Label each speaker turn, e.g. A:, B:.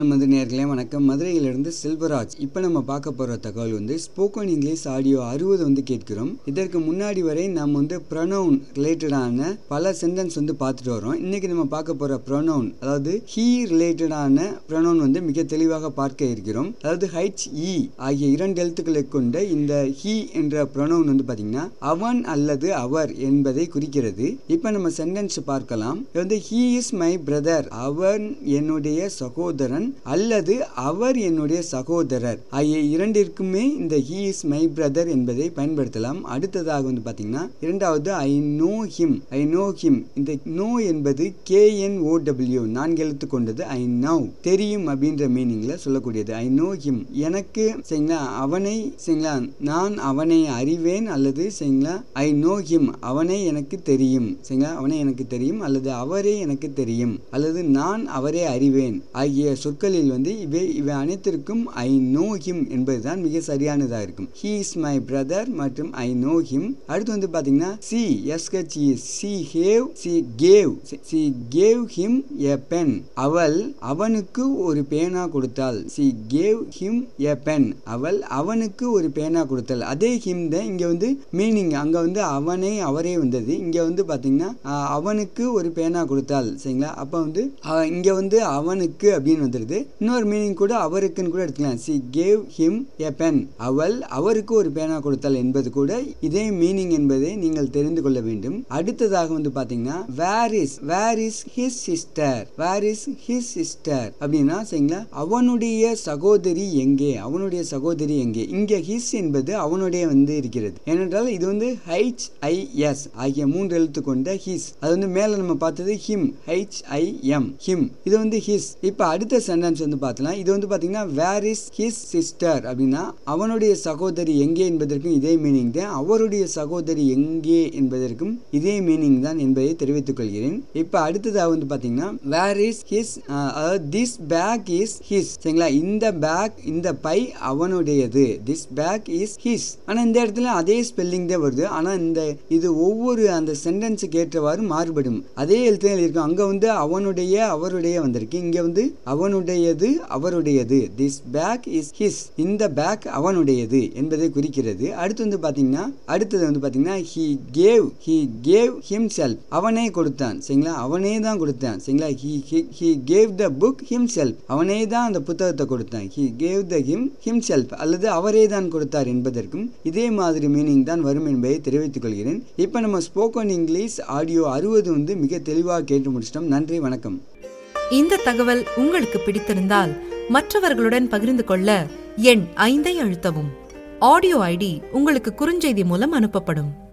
A: நமது நேர்களே வணக்கம் மதுரையிலிருந்து செல்வராஜ் இப்போ நம்ம பார்க்க போகிற தகவல் வந்து ஸ்போக்கன் இங்கிலீஷ் ஆடியோ அறுபது வந்து கேட்கிறோம் இதற்கு முன்னாடி வரை நம்ம வந்து ப்ரொனவுன் ரிலேட்டடான பல சென்டென்ஸ் வந்து பார்த்துட்டு வரோம் இன்னைக்கு நம்ம பார்க்க போகிற ப்ரொனவுன் அதாவது ஹீ ரிலேட்டடான ப்ரொனவுன் வந்து மிக தெளிவாக பார்க்க இருக்கிறோம் அதாவது ஹைச் இ ஆகிய இரண்டு எழுத்துக்களை கொண்ட இந்த ஹீ என்ற ப்ரொனவுன் வந்து பார்த்தீங்கன்னா அவன் அல்லது அவர் என்பதை குறிக்கிறது இப்போ நம்ம சென்டென்ஸ் பார்க்கலாம் இது வந்து ஹீ இஸ் மை பிரதர் அவன் என்னுடைய சகோதரன் அல்லது அவர் என்னுடைய சகோதரர் ஆகிய இரண்டிற்குமே இந்த ஹீ இஸ் மை பிரதர் என்பதை பயன்படுத்தலாம் அடுத்ததாக வந்து பார்த்தீங்கன்னா இரண்டாவது I know him I know him இந்த நோ என்பது கே என் ஓ டபிள்யூ நான்கு எழுத்து கொண்டது ஐ நவ் தெரியும் அப்படின்ற மீனிங்ல சொல்லக்கூடியது ஐ நோ ஹிம் எனக்கு சரிங்களா அவனை சரிங்களா நான் அவனை அறிவேன் அல்லது சரிங்களா ஐ நோ ஹிம் அவனை எனக்கு தெரியும் சரிங்களா அவனை எனக்கு தெரியும் அல்லது அவரே எனக்கு தெரியும் அல்லது நான் அவரே அறிவேன் ஆகிய சொற்களில் வந்து இவை இவை அனைத்திற்கும் ஐ நோ ஹிம் என்பதுதான் மிக சரியானதாக இருக்கும் ஹீ இஸ் மை பிரதர் மற்றும் ஐ நோ ஹிம் அடுத்து வந்து பார்த்தீங்கன்னா she S H she have she gave she gave him a pen அவள் அவனுக்கு ஒரு பேனா கொடுத்தாள் she gave him a pen அவள் அவனுக்கு ஒரு பேனா கொடுத்தாள் அதே ஹிம் தான் இங்க வந்து மீனிங் அங்க வந்து அவனை அவரே வந்தது இங்க வந்து பாத்தீங்கன்னா அஹ், அவனுக்கு ஒரு பேனா கொடுத்தாள் சரிங்களா அப்ப வந்து அஹ், இங்க வந்து அவனுக்கு அப்படின்னு வந்துருது இன்னொரு மீனிங் கூட அவருக்குன்னு கூட எடுத்துக்கலாம் she gave him a pen அவள் அவருக்கு ஒரு பேனா கொடுத்தாள் என்பது கூட இதே மீனிங் என்பதை நீங்கள் தெரிந்து கொள்ள வேண்டும் அடுத்ததாக வந்து பாத்தீங்கன்னா where is where is his sister where is his sister அப்படின்னா சரிங்களா அவனுடைய சகோதரி எங்கே அவனுடைய சகோதரி எங்கே இங்க ஹிஸ் என்பது அவனுடைய வந்து இருக்கிறது ஏனென்றால் இது வந்து ஹைச் ஐ எஸ் ஆகிய மூன்று எழுத்து கொண்ட ஹிஸ் அது வந்து மேல நம்ம பார்த்தது him H I M him இது வந்து ஹிஸ் இப்போ அடுத்த சென்டென்ஸ் வந்து பார்த்தலாம் இது வந்து பாத்தீங்கன்னா வேர் இஸ் ஹிஸ் சிஸ்டர் அப்படின்னா அவனுடைய சகோதரி எங்கே என்பதற்கும் இதே மீனிங் தான் அவருடைய சகோதரி எங்கே என்பதற்கும் இதே மீனிங் தான் என்பதை தெரிவித்துக் கொள்கிறேன் இப்போ அடுத்ததாக வந்து பாத்தீங்கன்னா வேர் இஸ் ஹிஸ் அதாவது திஸ் பேக் இஸ் ஹிஸ் சரிங்களா இந்த பேக் இந்த பை அவனுடையது திஸ் பேக் இஸ் ஹிஸ் ஆனா இந்த இடத்துல அதே ஸ்பெல்லிங் தான் வருது ஆனா இந்த இது ஒவ்வொரு அந்த சென்டென்ஸுக்கு ஏற்றவாறு மாறுபடும் அதே எழுத்துகள் இருக்கும் அங்க வந்து அவனுடைய அவருடைய வந்திருக்கு இங்க வந்து அவனுடையது அவருடையது திஸ் பேக் இஸ் ஹிஸ் இந்த பேக் அவனுடையது என்பதை குறிக்கிறது அடுத்து வந்து பாத்தீங்கன்னா அடுத்தது வந்து பாத்தீங்கன்னா he gave he gave himself அவனே கொடுத்தான் சரிங்களா அவனே தான் கொடுத்தான் சரிங்களா he he gave the book himself அவனே தான் அந்த புத்தகத்தை கொடுத்தான் he gave the him himself அல்லது அவரே தான் கொடுத்தார் என்பதற்கும் இதே மாதிரி மீனிங் தான் வரும் என்பதை தெரிவித்துக் கொள்கிறேன் இப்போ நம்ம ஸ்போக்கன் இங்கிலீஷ் ஆடியோ அறுபது வந்து மிக தெளிவாக கேட்டு முடிச்சிட்டோம் நன்றி வணக்கம்
B: இந்த தகவல் உங்களுக்கு பிடித்திருந்தால் மற்றவர்களுடன் பகிர்ந்து கொள்ள எண் ஐந்தை அழுத்தவும் ஆடியோ ஐடி உங்களுக்கு குறுஞ்செய்தி மூலம் அனுப்பப்படும்